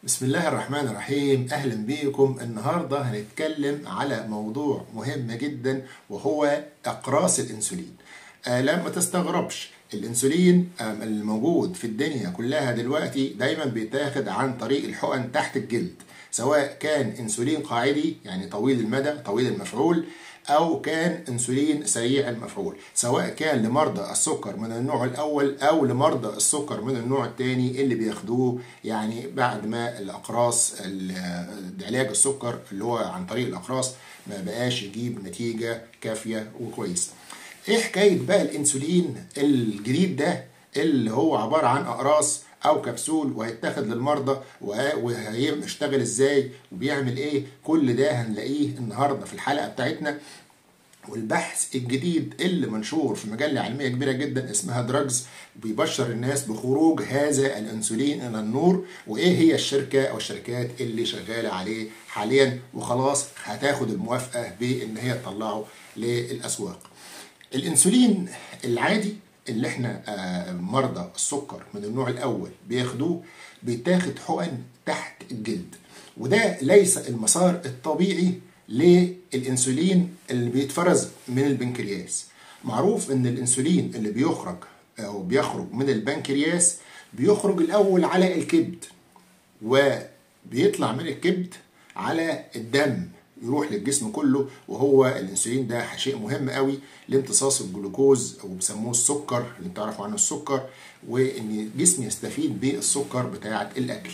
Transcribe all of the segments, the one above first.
بسم الله الرحمن الرحيم اهلا بيكم النهارده هنتكلم على موضوع مهم جدا وهو اقراص الانسولين آه لما تستغربش الانسولين آه الموجود في الدنيا كلها دلوقتي دايما بيتاخد عن طريق الحقن تحت الجلد سواء كان انسولين قاعدي يعني طويل المدى طويل المفعول او كان انسولين سريع المفعول سواء كان لمرضى السكر من النوع الاول او لمرضى السكر من النوع الثاني اللي بياخدوه يعني بعد ما الاقراص علاج السكر اللي هو عن طريق الاقراص ما بقاش يجيب نتيجه كافيه وكويسه ايه حكايه بقى الانسولين الجديد ده اللي هو عباره عن اقراص او كبسول وهيتاخد للمرضى وهيشتغل ازاي وبيعمل ايه كل ده هنلاقيه النهارده في الحلقه بتاعتنا والبحث الجديد اللي منشور في مجله علميه كبيره جدا اسمها دراجز بيبشر الناس بخروج هذا الانسولين الى النور وايه هي الشركه او الشركات اللي شغاله عليه حاليا وخلاص هتاخد الموافقه بان هي تطلعه للاسواق. الانسولين العادي اللي احنا مرضى السكر من النوع الاول بياخدوه بيتاخد حقن تحت الجلد وده ليس المسار الطبيعي للانسولين اللي بيتفرز من البنكرياس معروف ان الانسولين اللي بيخرج او بيخرج من البنكرياس بيخرج الاول على الكبد وبيطلع من الكبد على الدم يروح للجسم كله وهو الانسولين ده شيء مهم قوي لامتصاص الجلوكوز او بيسموه السكر اللي بتعرفوا عنه السكر وان الجسم يستفيد بالسكر بتاعه الاكل.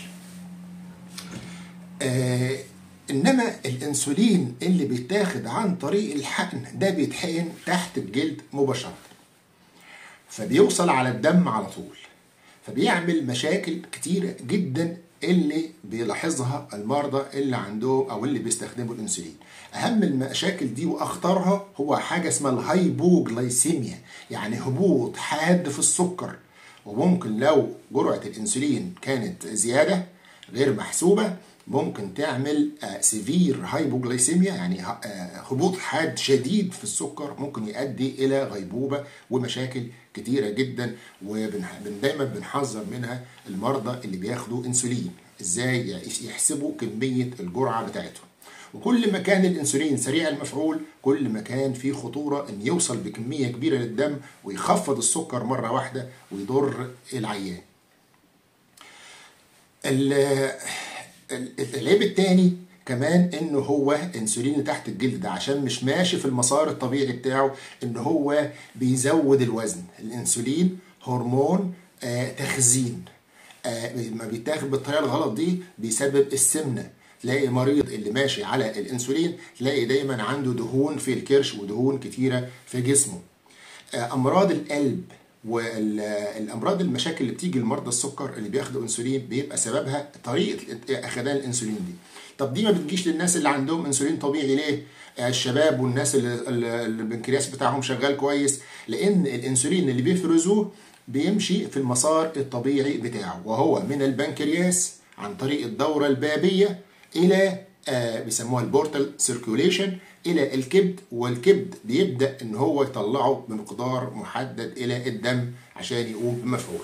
آه انما الانسولين اللي بيتاخد عن طريق الحقن ده بيتحقن تحت الجلد مباشره. فبيوصل على الدم على طول. فبيعمل مشاكل كتيره جدا اللي بيلاحظها المرضى اللي عندهم او اللي بيستخدموا الانسولين اهم المشاكل دي واخطرها هو حاجه اسمها الهايبوجلايسيميا يعني هبوط حاد في السكر وممكن لو جرعه الانسولين كانت زياده غير محسوبه ممكن تعمل سيفير هايبوجلايسيميا يعني هبوط حاد شديد في السكر ممكن يؤدي الى غيبوبه ومشاكل كتيره جدا ودايما بنحذر منها المرضى اللي بياخدوا انسولين ازاي يحسبوا كميه الجرعه بتاعتهم وكل ما كان الانسولين سريع المفعول كل ما كان في خطوره ان يوصل بكميه كبيره للدم ويخفض السكر مره واحده ويضر العيان العيب التاني كمان ان هو انسولين تحت الجلد ده عشان مش ماشي في المسار الطبيعي بتاعه ان هو بيزود الوزن الانسولين هرمون آه تخزين آه ما بيتاخد بالطريقه الغلط دي بيسبب السمنه تلاقي مريض اللي ماشي على الانسولين تلاقي دايما عنده دهون في الكرش ودهون كتيره في جسمه آه امراض القلب والامراض المشاكل اللي بتيجي لمرضى السكر اللي بياخدوا انسولين بيبقى سببها طريقه اخذان الانسولين دي طب دي ما بتجيش للناس اللي عندهم انسولين طبيعي ليه الشباب والناس اللي البنكرياس بتاعهم شغال كويس لان الانسولين اللي بيفرزوه بيمشي في المسار الطبيعي بتاعه وهو من البنكرياس عن طريق الدوره البابيه الى آه بيسموها البورتال سيركيوليشن الى الكبد والكبد بيبدا ان هو يطلعه بمقدار محدد الى الدم عشان يقوم بمفعول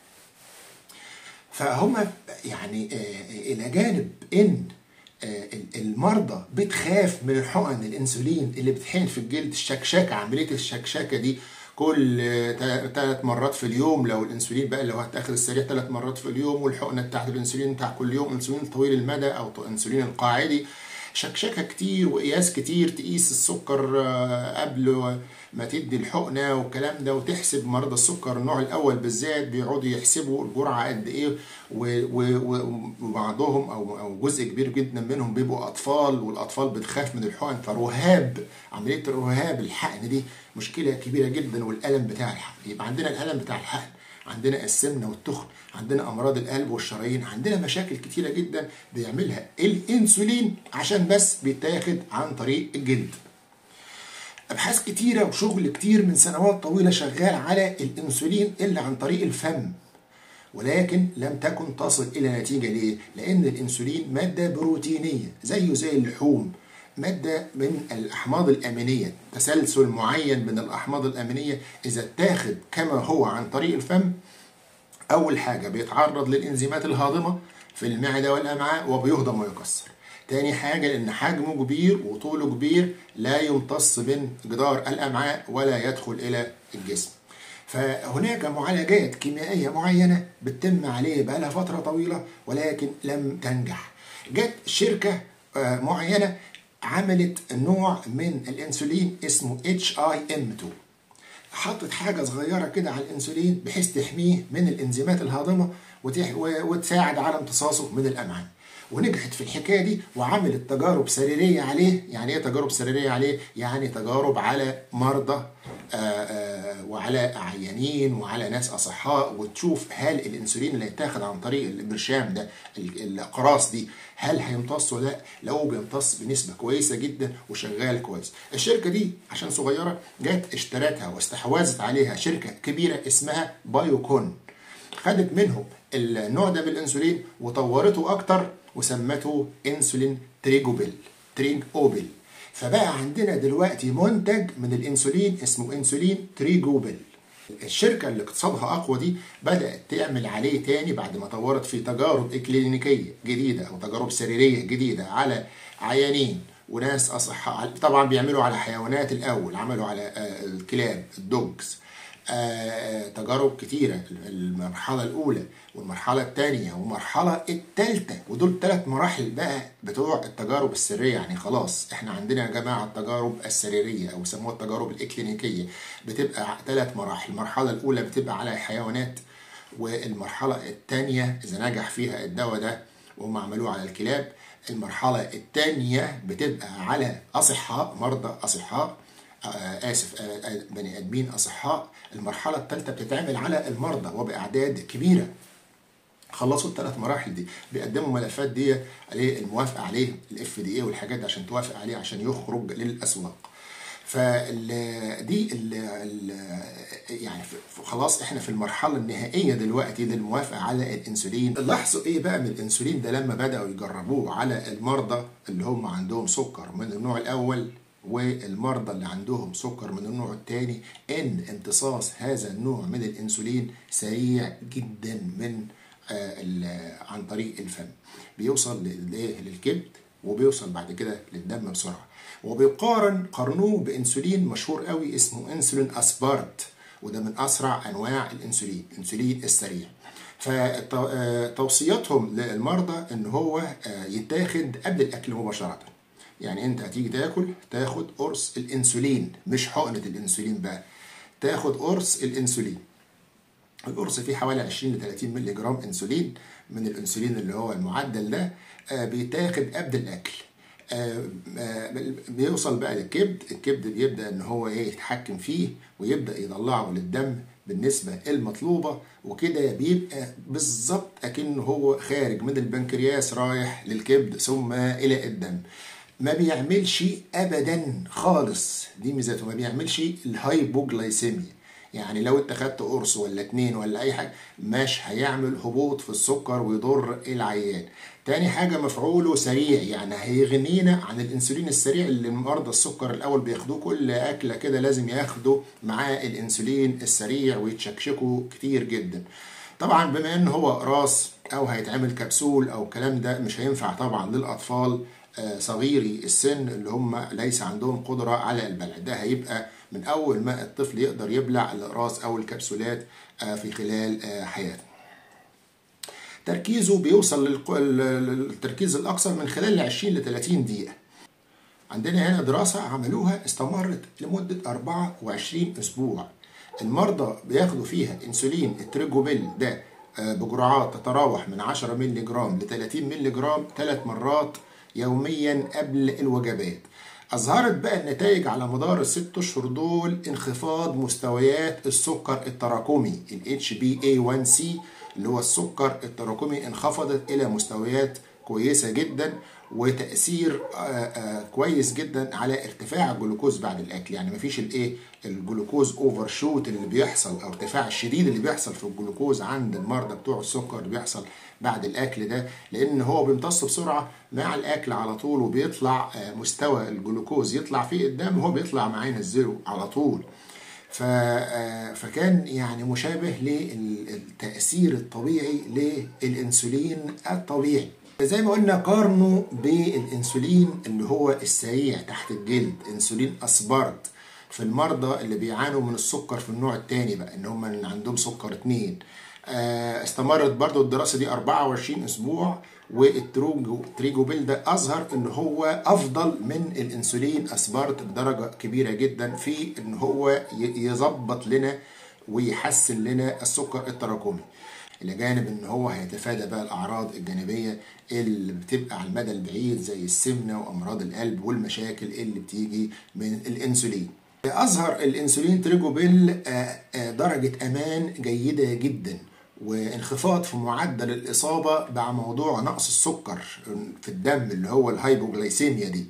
فهم يعني آه الى جانب ان آه المرضى بتخاف من الحقن الانسولين اللي بتحين في الجلد الشكشكه عمليه الشكشكه دي كل ثلاث مرات في اليوم لو الانسولين بقى لو هتاخد السريع ثلاث مرات في اليوم والحقنه بتاعت الانسولين بتاع كل يوم انسولين طويل المدى او انسولين القاعدي شكشكه كتير وقياس كتير تقيس السكر قبل ما تدي الحقنه والكلام ده وتحسب مرضى السكر النوع الاول بالذات بيقعدوا يحسبوا الجرعه قد ايه وبعضهم او او جزء كبير جدا منهم بيبقوا اطفال والاطفال بتخاف من الحقن فرهاب عمليه الرهاب الحقن دي مشكله كبيره جدا والالم بتاع الحقن يبقى عندنا الالم بتاع الحقن عندنا السمنه والتخن عندنا امراض القلب والشرايين عندنا مشاكل كتيره جدا بيعملها الانسولين عشان بس بيتاخد عن طريق الجلد ابحاث كتيره وشغل كتير من سنوات طويله شغال على الانسولين اللي عن طريق الفم ولكن لم تكن تصل الى نتيجه ليه لان الانسولين ماده بروتينيه زيه زي اللحوم مادة من الأحماض الأمينية تسلسل معين من الأحماض الأمينية إذا اتاخد كما هو عن طريق الفم أول حاجة بيتعرض للإنزيمات الهاضمة في المعدة والأمعاء وبيهضم ويكسر تاني حاجة لأن حجمه كبير وطوله كبير لا يمتص من جدار الأمعاء ولا يدخل إلى الجسم فهناك معالجات كيميائية معينة بتتم عليه بقالها فترة طويلة ولكن لم تنجح جت شركة معينة عملت نوع من الانسولين اسمه HIM2 حطت حاجة صغيرة كده على الانسولين بحيث تحميه من الانزيمات الهاضمة وتساعد على امتصاصه من الامعاء ونجحت في الحكايه دي وعملت تجارب سريريه عليه يعني ايه تجارب سريريه عليه يعني تجارب على مرضى آآ آآ وعلى عيانين وعلى ناس اصحاء وتشوف هل الانسولين اللي يتاخد عن طريق البرشام ده الاقراص دي هل هيمتص ولا لا لو بيمتص بنسبه كويسه جدا وشغال كويس الشركه دي عشان صغيره جت اشترتها واستحوذت عليها شركه كبيره اسمها بايوكون خدت منهم النوع ده من الانسولين وطورته اكتر وسمته انسولين تريجوبيل تريج اوبل فبقى عندنا دلوقتي منتج من الانسولين اسمه انسولين تريجوبيل الشركة اللي اقتصادها أقوى دي بدأت تعمل عليه تاني بعد ما طورت في تجارب إكلينيكية جديدة أو تجارب سريرية جديدة على عيانين وناس أصحاء طبعا بيعملوا على حيوانات الأول عملوا على الكلاب الدوجز آه تجارب كتيرة المرحلة الأولى والمرحلة الثانية والمرحلة الثالثة ودول ثلاث مراحل بقى بتوع التجارب السرية يعني خلاص احنا عندنا يا جماعة التجارب السريرية أو يسموها التجارب الإكلينيكية بتبقى ثلاث مراحل المرحلة الأولى بتبقى على الحيوانات والمرحلة الثانية إذا نجح فيها الدواء ده وهم عملوه على الكلاب المرحلة الثانية بتبقى على أصحاء مرضى أصحاء آسف بني آدمين أصحاء المرحلة الثالثة بتتعمل على المرضى وبأعداد كبيرة خلصوا الثلاث مراحل دي بيقدموا ملفات دي عليه الموافقة عليه الاف دي اي والحاجات دي عشان توافق عليه عشان يخرج للأسواق فدي ال ال يعني خلاص احنا في المرحله النهائيه دلوقتي للموافقه على الانسولين لاحظوا ايه بقى من الانسولين ده لما بداوا يجربوه على المرضى اللي هم عندهم سكر من النوع الاول والمرضى اللي عندهم سكر من النوع الثاني ان امتصاص هذا النوع من الانسولين سريع جدا من عن طريق الفم بيوصل للكبد وبيوصل بعد كده للدم بسرعه وبيقارن قارنوه بانسولين مشهور قوي اسمه انسولين اسبارت وده من اسرع انواع الانسولين الانسولين السريع فتوصياتهم للمرضى ان هو يتاخد قبل الاكل مباشره يعني انت هتيجي تاكل تاخد قرص الانسولين مش حقنه الانسولين بقى تاخد قرص الانسولين القرص فيه حوالي 20 ل 30 مللي جرام انسولين من الانسولين اللي هو المعدل ده بيتاخد قبل الاكل بيوصل بقى للكبد الكبد بيبدا ان هو ايه يتحكم فيه ويبدا يطلعه للدم بالنسبة المطلوبة وكده بيبقى بالظبط أكنه هو خارج من البنكرياس رايح للكبد ثم إلى الدم ما بيعملش ابدا خالص دي ميزاته ما بيعملش الهايبوجلايسيميا يعني لو انت خدت قرص ولا اتنين ولا اي حاجه مش هيعمل هبوط في السكر ويضر العيان تاني حاجة مفعوله سريع يعني هيغنينا عن الانسولين السريع اللي مرضى السكر الاول بياخدوه كل اكلة كده لازم ياخدوا معاه الانسولين السريع ويتشكشكوا كتير جدا طبعا بما ان هو راس او هيتعمل كبسول او الكلام ده مش هينفع طبعا للاطفال صغيري السن اللي هم ليس عندهم قدرة على البلع ده هيبقى من أول ما الطفل يقدر يبلع الأقراص أو الكبسولات في خلال حياته تركيزه بيوصل للتركيز الأكثر من خلال 20 ل 30 دقيقة عندنا هنا دراسة عملوها استمرت لمدة 24 أسبوع المرضى بياخدوا فيها انسولين التريجوبيل ده بجرعات تتراوح من 10 مللي جرام ل 30 مللي جرام ثلاث مرات يوميا قبل الوجبات أظهرت بقى النتائج على مدار الست أشهر دول انخفاض مستويات السكر التراكمي ال HbA1c اللي هو السكر التراكمي انخفضت إلى مستويات كويسة جدا وتأثير كويس جدا على ارتفاع الجلوكوز بعد الأكل يعني مفيش الإيه الجلوكوز اوفر شوت اللي بيحصل أو ارتفاع الشديد اللي بيحصل في الجلوكوز عند المرضى بتوع السكر اللي بيحصل بعد الاكل ده لان هو بيمتص بسرعه مع الاكل على طول وبيطلع مستوى الجلوكوز يطلع في الدم هو بيطلع معانا الزيرو على طول فكان يعني مشابه للتأثير الطبيعي للإنسولين الطبيعي زي ما قلنا قارنوا بالإنسولين اللي هو السريع تحت الجلد إنسولين أسبارت في المرضى اللي بيعانوا من السكر في النوع الثاني بقى ان هم اللي عندهم سكر اتنين استمرت برضو الدراسة دي 24 اسبوع والتريجوبيل ده اظهر ان هو افضل من الانسولين اسبارت بدرجة كبيرة جدا في ان هو يظبط لنا ويحسن لنا السكر التراكمي الى جانب ان هو هيتفادى بقى الاعراض الجانبيه اللي بتبقى على المدى البعيد زي السمنه وامراض القلب والمشاكل اللي بتيجي من الانسولين أظهر الأنسولين تريجوبيل درجة أمان جيدة جدا وانخفاض في معدل الإصابة مع موضوع نقص السكر في الدم اللي هو الهايبوغلايسيميا دي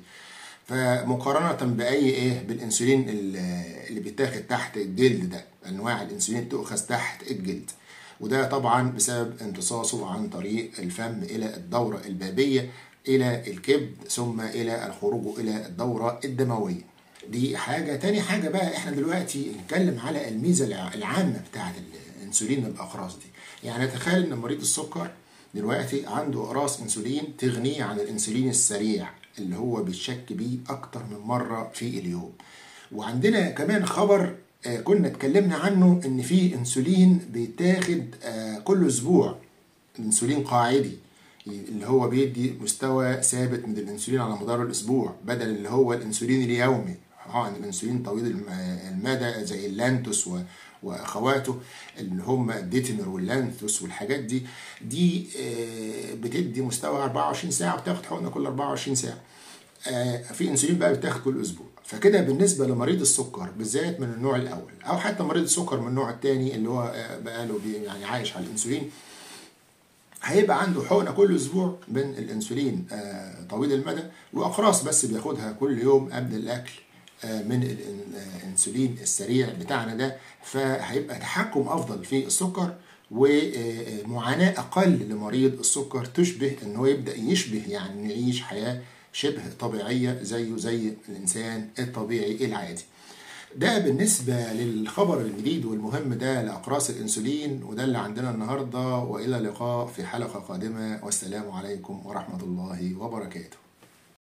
فمقارنة بأي إيه بالأنسولين اللي بيتاخد تحت الجلد ده أنواع الأنسولين تؤخذ تحت الجلد وده طبعا بسبب امتصاصه عن طريق الفم إلى الدورة البابية إلى الكبد ثم إلى الخروج إلى الدورة الدموية دي حاجة تاني حاجة بقى احنا دلوقتي نتكلم على الميزة العامة بتاعة الانسولين الأقراص دي يعني تخيل ان مريض السكر دلوقتي عنده أقراص انسولين تغنيه عن الانسولين السريع اللي هو بيتشك بيه أكتر من مرة في اليوم وعندنا كمان خبر كنا اتكلمنا عنه ان في انسولين بيتاخد كل اسبوع انسولين قاعدي اللي هو بيدي مستوى ثابت من الانسولين على مدار الاسبوع بدل اللي هو الانسولين اليومي طبعا الانسولين طويل المدى زي اللانتوس واخواته اللي هم الديتمر واللانثوس والحاجات دي دي بتدي مستوى 24 ساعه وبتاخد حقنه كل 24 ساعه في انسولين بقى بتاخد كل اسبوع فكده بالنسبه لمريض السكر بالذات من النوع الاول او حتى مريض السكر من النوع الثاني اللي هو بقى له يعني عايش على الانسولين هيبقى عنده حقنه كل اسبوع من الانسولين طويل المدى واقراص بس بياخدها كل يوم قبل الاكل من الانسولين السريع بتاعنا ده فهيبقى تحكم افضل في السكر ومعاناه اقل لمريض السكر تشبه ان هو يبدا يشبه يعني يعيش حياه شبه طبيعيه زيه زي الانسان الطبيعي العادي. ده بالنسبة للخبر الجديد والمهم ده لأقراص الأنسولين وده اللي عندنا النهاردة وإلى اللقاء في حلقة قادمة والسلام عليكم ورحمة الله وبركاته